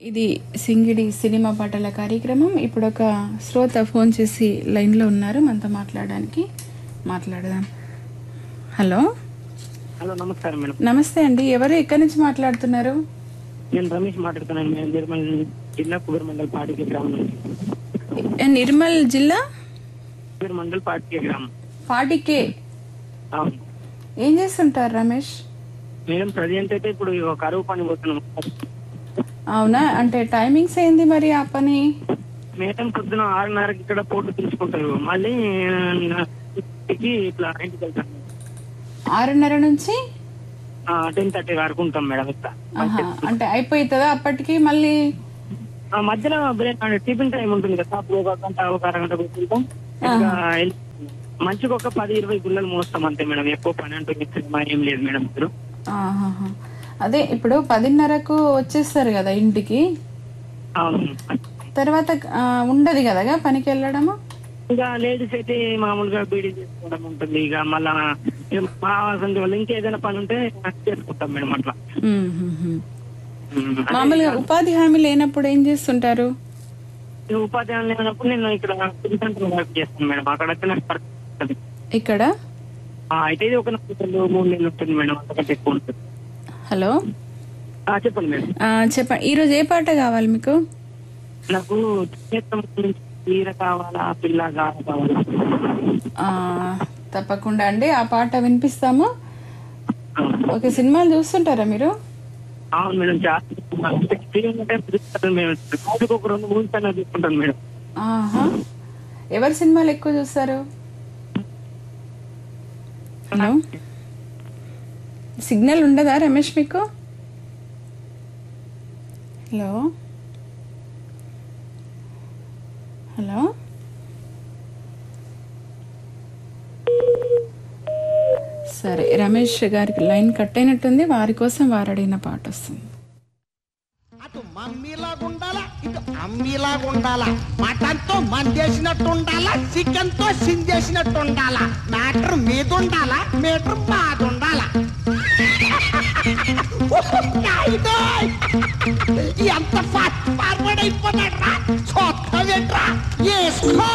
ఇది సింగిడి సినిమా పాటల కార్యక్రమం ఇప్పుడు ఒక శ్రోత ఫోన్ చేసి లైన్లో ఉన్నారు మనతో మాట్లాడడానికి మాట్లాడదాం హలో హలో నమస్కారం మేడం నమస్తే అండి ఎవరు ఎక్కడి నుంచి మాట్లాడుతున్నారు నేను రమేష్ మాట్లాడుతున్నాను మేడం నిర్మల్ జిల్లా కుబేర్ మండల్ పాటికే గ్రామం నుంచి ఏ, నిర్మల్ జిల్లా కుబేర్ మండల్ పాటికే గ్రామం ఫార్టీ కే అవును ఏం చేస్తుంటారు రమేష్ మేడం ప్రజెంట్ అయితే ఇప్పుడు ఇగో కరువు పని పోతున్నాం అవునా అంటే టైమింగ్స్ ఏంది మరి ఆ పని మేడం పొద్దున ఆరున్నరకి ఇక్కడ పోటు తీసుకుంటారు మళ్ళీ ఆ, ఇంటికి ఇట్లా ఇంటికి వెళ్తాం ఆరున్నర నుంచి టెన్ థర్టీ వరకు ఉంటాం మేడం ఇట్లా ఆహా, అంటే అయిపోతుందా అప్పటికి మళ్ళీ ఆ మధ్యలో బ్రేక్ టిఫిన్ టైం ఉంటుంది కదా అప్పుడు ఒక గంట ఒక అరగంట కూర్చుంటాం ఇంకా వెళ్ళి- మంచిగా ఒక పది ఇరవై గుళ్ళలు మోస్తాం అంతే మేడం ఎక్కువ పని అంటూ మిక్సింగ్ ఏం లేదు మేడం ఇప్పుడు ఆహాహా. అదే ఇప్పుడు పదిన్నరకు వచ్చేస్తారు కదా ఇంటికి అవును తర్వాత ఆ, ఉండదు కదా పనికి వెళ్ళడము ఇంకా లేడీస్ అయితే మామూలుగా బీడీ చేసుకోవడం ఉంటుంది ఇక మళ్ళా ఇక మా సంధి వల్ల ఇంకేదైనా పని ఉంటే చేసుకుంటాం మేడం అట్లా మ్మ్, మ్మ్, మ్మ్. ఉమ్. మామూలుగా ఉపాధి హామీ లేనప్పుడు ఏం చేస్తుంటారు ఈ ఉపాధి హామీ లేనప్పుడు నేను ఇక్కడ ఫుడ్ సెంటర్ వర్క్ చేస్తాను మేడం అక్కడ అయితే నాకు వర్క్ ఉంటుంది. ఇక్కడ ఆ, అయితే ఇది ఒక నాలుగు నెలలు మూడు నెలలు ఉంటుంది మేడం అంతకంటే ఎక్కువ ఉంటుంది హలో ఆ, చెప్పండి మేడం ఆ, చెప్పండి ఈరోజు ఏ పాట కావాలి మీకు నాకు చేతం నుంచి చీర కావాలా పిల్ల గాల కావాలా ఆ, తప్పకుండా అండి ఆ పాట వినిపిస్తాము ఆ, ఓకే సినిమాలు చూస్తుంటారా మీరు అవును మేడం జాగ్రత్త ఫ్రీ ఉంటే చూస్తాను మేడం రోజుకు ఒక రెండు మూడు సార్లు తీసుకుంటాను మేడం ఆహా ఎవరి సినిమాలు ఎక్కువ చూస్తారు హలో సిగ్నల్ ఉండదా రమేష్ మీకు హలో హలో సరే రమేష్ గారికి లైన్ కట్ అయినట్టుంది వారి కోసం వారు అడిగిన పాట వస్తుంది అటు మమ్మీలాగా ఉండాలా ఇటు అమ్మీలాగా ఉండాలా మటన్ తో మందేసినట్టు ఉండాలా చికెన్ తో సింజేసినట్టు ఉండాలా మ్యాటర్ మీద ఉండాలా మీటర్ మాద ఉండాలా నాయనోయ్! ఎంత ఫాస్ట్ ఫార్వర్డ్ అయిపోతాడు రా చూస్తావేంట్రా వేసుకో